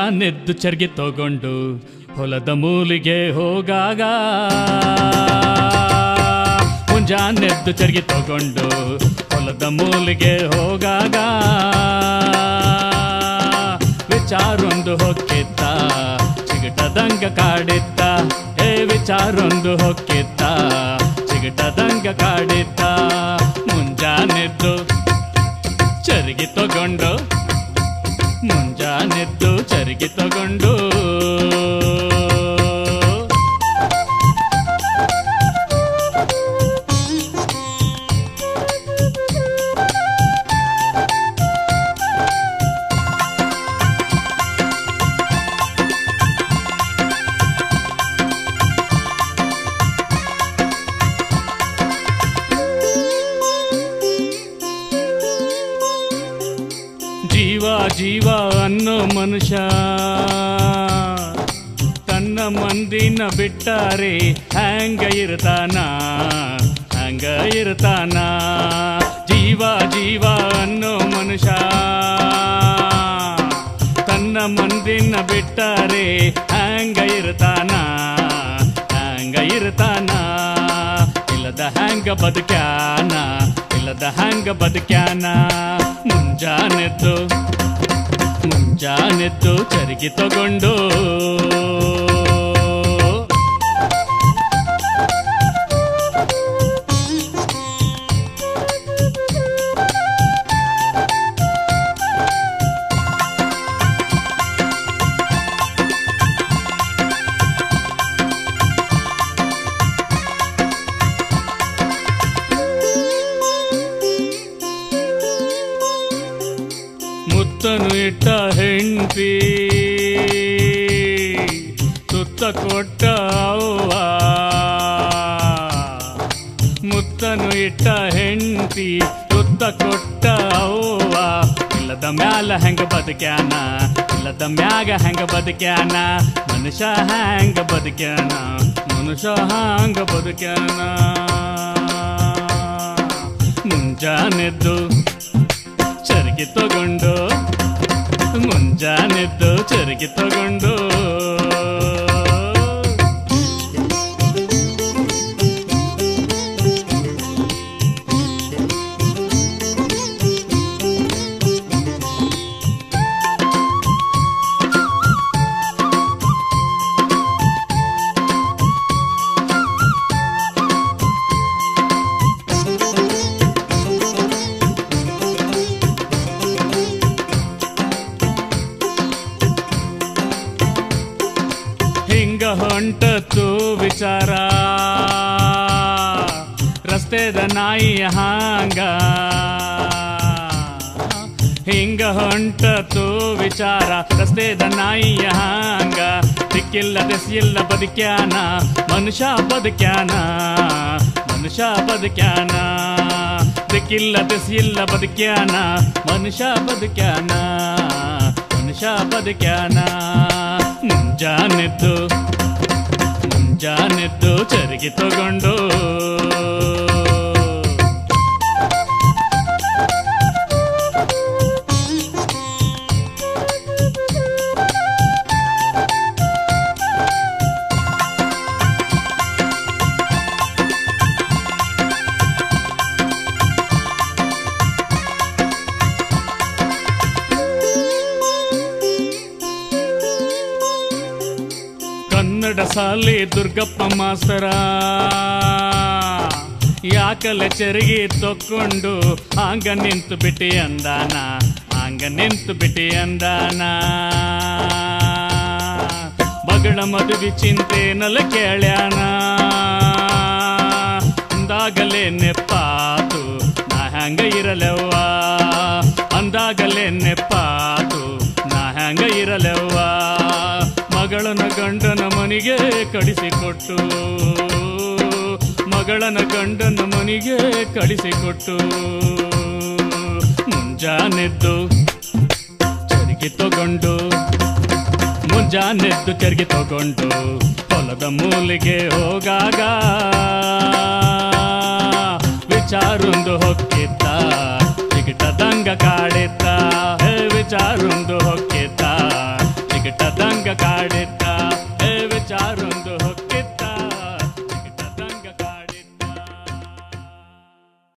ಮುಂಜಾನೆದ್ದು ಚರ್ಗಿ ತಗೊಂಡು ಹೊಲದ ಮೂಲಿಗೆ ಹೋಗಾಗ ಮುಂಜಾನೆದ್ದು ಚರ್ಗಿ ತಗೊಂಡು ಹೊಲದ ಮೂಲಿಗೆ ಹೋಗಾಗ ವಿಚಾರೊಂದು ಹೊಕ್ಕಿತ್ತ ಚಿಗಟದಂಗ ಕಾಡಿತ್ತ ಹೇ ವಿಚಾರೊಂದು ಹೊಕ್ಕಿತ್ತ ಚಿಗಟದಂಗ ಕಾಡಿತ್ತ ಮುಂಜಾನೆದ್ದು ಚರಿಗೆ ತಗೊಂಡು ಮುಂಜಾನೆದ್ದು ಚರಿಗೆ ತಗೊಂಡು ಜೀವ ಜೀವ ಅನ್ನೋ ಮನುಷ್ಯ ತನ್ನ ಮಂದಿನ ಬಿಟ್ಟಾರೆ ಹ್ಯಾಂಗ ಇರ್ತಾನ ಹ್ಯಾಂಗ ಇರ್ತಾನ ಜೀವ ಜೀವ ಅನ್ನೋ ಮನುಷ್ಯ ತನ್ನ ಮಂದಿನ ಬಿಟ್ಟಾರೆ ಹ್ಯಾಂಗ ಇರ್ತಾನ ಹ್ಯಾಂಗ ಇರ್ತಾನ ಇಲ್ಲದ ಹ್ಯಾಂಗ ಬದುಕ್ಯಾನ ಇಲ್ಲದ ಹ್ಯಾಂಗ ಬದುಕ್ಯಾನ ಮುಂಜಾನೆದ್ದು ಮುಂಜಾನೆದ್ದು ಚರಿಗೆ ತಗೊಂಡು ಮುತ್ತನು ಇಟ್ಟ ಹೆಂಡತಿ ತುತ್ತ ಕೊಟ್ಟ ಅವ್ವ ಮುತ್ತನು ಇಟ್ಟ ಹೆಂಡತಿ ತುತ್ತ ಕೊಟ್ಟ ಅವ್ವ ಇಲ್ಲದ ಮ್ಯಾಲ ಹೆಂಗ ಬದುಕ್ಯಾನ ಇಲ್ಲದ ಮ್ಯಾಗ ಹೆಂಗ ಬದುಕ್ಯಾನ ಮನುಷ್ಯ ಹೆಂಗ ಬದುಕ್ಯಾನ ಮನುಷ್ಯ ಹಂಗ ಬದುಕ್ಯಾನ ಮುಂಜಾನೆದ್ದು ಚರಿಗೆ ತಗೊಂಡು ಮುಂಜಾನೆದ್ದು ಚರಿಗೆ ತಗೊಂಡು ಹಿಂಗ ಹೊಂಟತ್ತು ವಿಚಾರ ರಸ್ತೆದ ನಾಯಿ ಹಾಂಗ ಹಿಂಗ ಹೊಂಟತ್ತು ವಿಚಾರ ರಸ್ತೆದ ನಾಯಿಯ ಹಾಂಗ ದಿಕ್ಕಿಲ್ಲ ದೆಸಿಲ್ಲ ಬದುಕ್ಯಾನ ಮನುಷ್ಯ ಬದುಕ್ಯಾನ ಮನುಷ್ಯ ಬದುಕ್ಯಾನ ದಿಕ್ಕಿಲ್ಲ ದೆಸಿಲ್ಲ ಬದುಕ್ಯಾನ ಮನುಷ್ಯ ಬದುಕ್ಯಾನ ಮನುಷ್ಯ ಬದುಕ್ಯಾನ ಮುಂಜಾನೆದ್ದು ಮುಂಜಾನೆದ್ದು ಚರಿಗೆ ತಗೊಂಡು ಕನ್ನಡ ಸಾಲಿ ದುರ್ಗಪ್ಪ ಮಾಸ್ತರ ಯಾಕಲೆ ಚರಿಗೆ ತಕ್ಕೊಂಡು ಹಂಗ ನಿಂತು ಬಿಟ್ಟಿ ಅಂದಾನ ಹಂಗ ನಿಂತು ಬಿಟ್ಟಿ ಅಂದಾನ ಬಗಳ ಮದುವೆ ಚಿಂತೆ ನಲ ಕೇಳ್ಯಾನ ಅಂದಾಗಲೇ ನೆಪ್ಪಾತು ನಾ ಹ್ಯಾಂಗ ಇರಲವ್ವ ಅಂದಾಗಲೇ ನೆಪ್ಪಾತು ನಾ ಹ್ಯಾಂಗ ಇರಲವ್ವ ಮಗಳನ ಗಂಡನ ಮನಿಗೆ ಕಳಿಸಿಕೊಟ್ಟು ಮಗಳನ ಗಂಡನ ಮನಿಗೆ ಕಳಿಸಿಕೊಟ್ಟು ಮುಂಜಾನೆದ್ದು ಚರಿಗೆ ತಗೊಂಡು ಮುಂಜಾನೆದ್ದು ಚರಿಗೆ ತಗೊಂಡು ಹೊಲದ ಮೂಲಿಗೆ ಹೋಗಾಗ ವಿಚಾರೊಂದು ಹೊಕ್ಕಿತ್ತ ಟಿಕಿಟದಂಗ ಕಾಡಿತ್ತ ಹೇ ವಿಚಾರೊಂದು ಹೊಕ್ಕಿತ್ತ ಜಿಗಟದಂಗ ಕಾಡಿತ್ತು